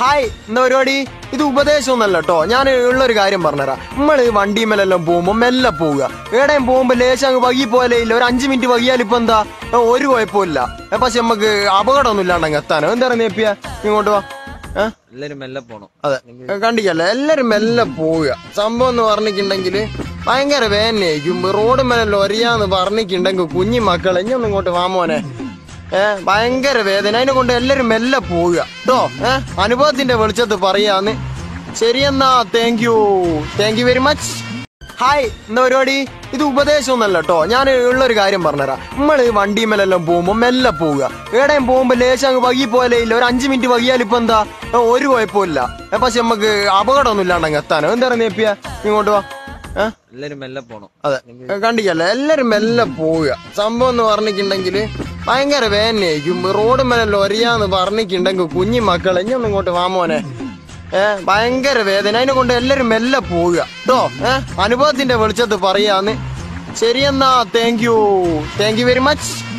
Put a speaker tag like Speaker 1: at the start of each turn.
Speaker 1: Hi എന്താ പരിപാടി ഇത് ഉപദേശമൊന്നല്ല കേട്ടോ ഞാൻ ഉള്ളൊരു കാര്യം പറഞ്ഞുതരാം നമ്മള് വണ്ടിമേലെല്ലാം പോകുമ്പോ മെല്ലെ പോവുക എവിടെയും പോകുമ്പോ ലേശം അങ്ങ് വൈകി പോയാലേ ഇല്ല ഒരു അഞ്ചു മിനിറ്റ് വൈകിയാൽ ഇപ്പൊ എന്താ ഏ, ഒരു കുഴപ്പമില്ല ഏ, പക്ഷെ നമുക്ക് അപകടമൊന്നും ഇല്ലാണ്ടങ്ങ് എത്താനോ എന്താ നേപ്പിയ ഇങ്ങോട്ട് വാ ഏ?
Speaker 2: എല്ലാരും മെല്ലെ പോണം
Speaker 1: അതെ കണ്ടിക്കല്ലേ എല്ലാരും മെല്ലെ പോവുക സംഭവം എന്ന് പറഞ്ഞിട്ടുണ്ടെങ്കിൽ ഭയങ്കര വേദനയായിരിക്കും റോഡ് മേലല്ലോ അറിയാന്ന് പറഞ്ഞിട്ടുണ്ടെങ്കിൽ കുഞ്ഞി മക്കളെ ഇനി ഒന്ന് ഇങ്ങോട്ട് വാമോനെ ഏ ഭയങ്കര വേദന അതിനെ കൊണ്ട് എല്ലാരും മെല്ലെ പോവുക കേട്ടോ ഏ അനുഭവത്തിന്റെ വെളിച്ചത്ത് പറയാന്ന് ശരിയെന്നാ thank you thank you very much hi എന്താ പരിപാടി ഇത് ഉപദേശമൊന്നല്ല കേട്ടോ ഞാൻ ഉള്ളൊരു കാര്യം പറഞ്ഞുതരാം നമ്മള് വണ്ടിമേലെല്ലാം പോകുമ്പോ മെല്ലെ പോവുക എവിടെയും പോകുമ്പോ ലേശം അങ്ങ് വൈകി പോയാലേ ഇല്ല ഒരു അഞ്ചു മിനിറ്റ് വൈകിയാൽ ഇപ്പൊ എന്താ ഏ, ഒരു കുഴപ്പമില്ല ഏ, പക്ഷെ നമുക്ക് അപകടമൊന്നും ഇല്ലാണ്ടങ്ങ് എത്താനോ എന്താ നേപ്പിയ ഇങ്ങോട്ട് വാ ഏ?
Speaker 2: എല്ലാരും മെല്ലെ പോണം
Speaker 1: അതെ കണ്ടിക്കല്ലേ എല്ലാരും മെല്ലെ പോവുക സംഭവം എന്ന് പറഞ്ഞിട്ടുണ്ടെങ്കിൽ ഭയങ്കര വേദനയായിരിക്കും റോഡ് മേലല്ലോ അറിയാന്ന് പറഞ്ഞിട്ടുണ്ടെങ്കിൽ കുഞ്ഞി മക്കളെ ഇനി ഒന്ന് ഇങ്ങോട്ട് വാമോനെ ഏ ഭയങ്കര വേദന അതിനെ കൊണ്ട് എല്ലാരും മെല്ലെ പോവുക കേട്ടോ ഏ അനുഭവത്തിന്റെ വെളിച്ചത്ത് പറയാന്ന് ശരിയെന്നാ thank you thank you very much